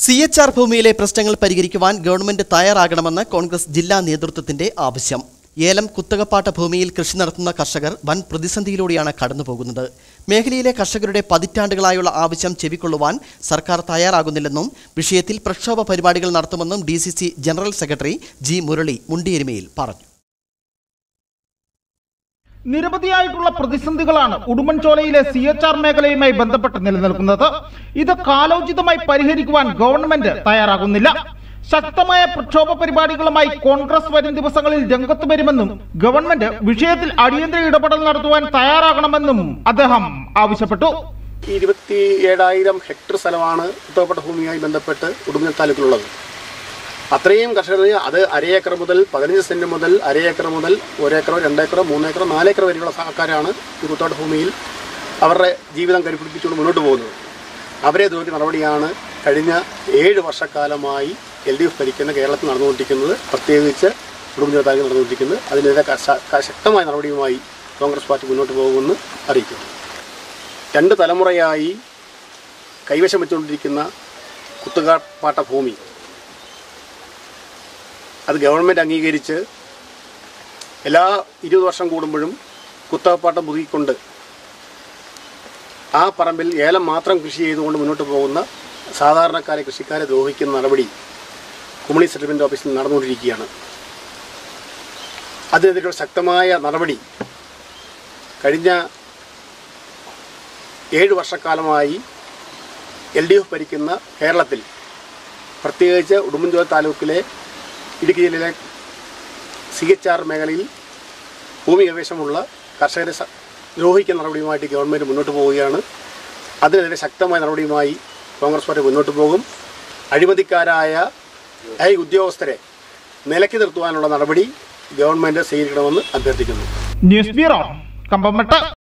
C H R ഭൂമിയിലെ പ്രശ്നങ്ങൾ പരിഹരിക്കുവാൻ ഗവൺമെന്റ് തയ്യാറാകണമെന്ന് കോൺഗ്രസ് ജില്ലാ നേതൃത്വത്തിന്റെ ആവശ്യം ഏലം കുത്തകപ്പാട്ട ഭൂമിയിൽ കൃഷി നടത്തുന്ന കർഷകർ വൻ പ്രതിസന്ധിയിലൂടെയാണ് കടന്നുപോകുന്നത് മേഖലയിലെ കർഷകരുടെ പതിറ്റാണ്ടുകളായുള്ള ആവശ്യം ചെവിക്കൊള്ളുവാൻ സർക്കാർ തയ്യാറാകുന്നില്ലെന്നും വിഷയത്തിൽ പ്രക്ഷോഭ പരിപാടികൾ നടത്തുമെന്നും D general secretary G Murali മുണ്ടിയെരുമയിൽ പറഞ്ഞു നിരവധിയായിട്ടുള്ള പ്രതിസന്ധികളാണ് ഉടുമ്പൻചോലയിലെ സി എച്ച് ആർ മേഖലയുമായി ബന്ധപ്പെട്ട് നിലനിൽക്കുന്നത് ഇത് കാലോചിതമായി പരിഹരിക്കുവാൻ ഗവൺമെന്റ് തയ്യാറാകുന്നില്ല ശക്തമായ പ്രക്ഷോഭ പരിപാടികളുമായി കോൺഗ്രസ് വരും ദിവസങ്ങളിൽ രംഗത്ത് വരുമെന്നും ഗവൺമെന്റ് വിഷയത്തിൽ അടിയന്തര ഇടപെടൽ നടത്തുവാൻ തയ്യാറാകണമെന്നും അദ്ദേഹം ആവശ്യപ്പെട്ടു ഇരുപത്തി ഏഴായിരം ഹെക്ടർ സ്ഥലമാണ് ഉത്തരപ്പെട്ട ഭൂമിയുമായി ബന്ധപ്പെട്ട് ഉടുമ്പൻ താലൂക്കിലുള്ളത് അത്രയും കർഷകർ അത് അരയേക്കർ മുതൽ പതിനഞ്ച് സെന്റ് മുതൽ അരയേക്കർ മുതൽ ഒരേക്കറോ രണ്ടേക്കറോ മൂന്നേക്കറോ നാലേക്കറോ വരെയുള്ള ആൾക്കാരാണ് ഈ കുത്തോട്ട ഭൂമിയിൽ അവരുടെ ജീവിതം കരുപിടിപ്പിച്ചുകൊണ്ട് മുന്നോട്ട് പോകുന്നത് അവരെ നോക്കി നടപടിയാണ് കഴിഞ്ഞ ഏഴ് വർഷക്കാലമായി എൽ ഡി എഫ് ഭരിക്കുന്ന കേരളത്തിൽ നടന്നുകൊണ്ടിരിക്കുന്നത് പ്രത്യേകിച്ച് ഉടുമ്പൻ താലൂക്കിൽ നടന്നുകൊണ്ടിരിക്കുന്നത് അതിനെതിരെ കർശ- ക- ശക്തമായ നടപടിയുമായി കോൺഗ്രസ് പാർട്ടി മുന്നോട്ട് പോകുമെന്ന് അറിയിക്കുന്നു രണ്ട് തലമുറയായി കൈവശം വെച്ചുകൊണ്ടിരിക്കുന്ന കുത്തുകാപ്പാട്ട ഭൂമി അത് ഗവൺമെൻറ് അംഗീകരിച്ച് എല്ലാ ഇരുപത് വർഷം കൂടുമ്പോഴും കുത്തകപ്പാട്ടം പുതുക്കിക്കൊണ്ട് ആ പറമ്പിൽ ഏലം മാത്രം കൃഷി ചെയ്തുകൊണ്ട് മുന്നോട്ട് പോകുന്ന സാധാരണക്കാരെ കൃഷിക്കാരെ ദ്രോഹിക്കുന്ന നടപടി കുമളി സെറ്റിൽമെൻറ്റ് ഓഫീസിൽ നടന്നുകൊണ്ടിരിക്കുകയാണ് അതിനെതിരെ ശക്തമായ നടപടി കഴിഞ്ഞ ഏഴ് വർഷക്കാലമായി എൽ ഡി എഫ് ഭരിക്കുന്ന കേരളത്തിൽ പ്രത്യേകിച്ച് ഉടുമ്പൻചോല താലൂക്കിലെ ഇടുക്കി ജില്ലയിലെ സി എച്ച് ആർ മേഖലയിൽ ഭൂമി കൈവശമുള്ള കർഷകരെ സ- ദ്രോഹിക്കുന്ന നടപടിയുമായിട്ട് ഗവൺമെൻറ് മുന്നോട്ട് പോവുകയാണ് അതിനെതിരെ ശക്തമായ നടപടിയുമായി കോൺഗ്രസ് പാർട്ടി മുന്നോട്ട് പോകും അഴിമതിക്കാരായ ഈ ഉദ്യോഗസ്ഥരെ നിലയ്ക്ക് നിർത്തുവാനുള്ള നടപടി ഗവൺമെൻറ് സ്വീകരിക്കണമെന്ന് അഭ്യർത്ഥിക്കുന്നു ന്യൂസ് ബ്യൂറോ കമ്പംമെട്ട്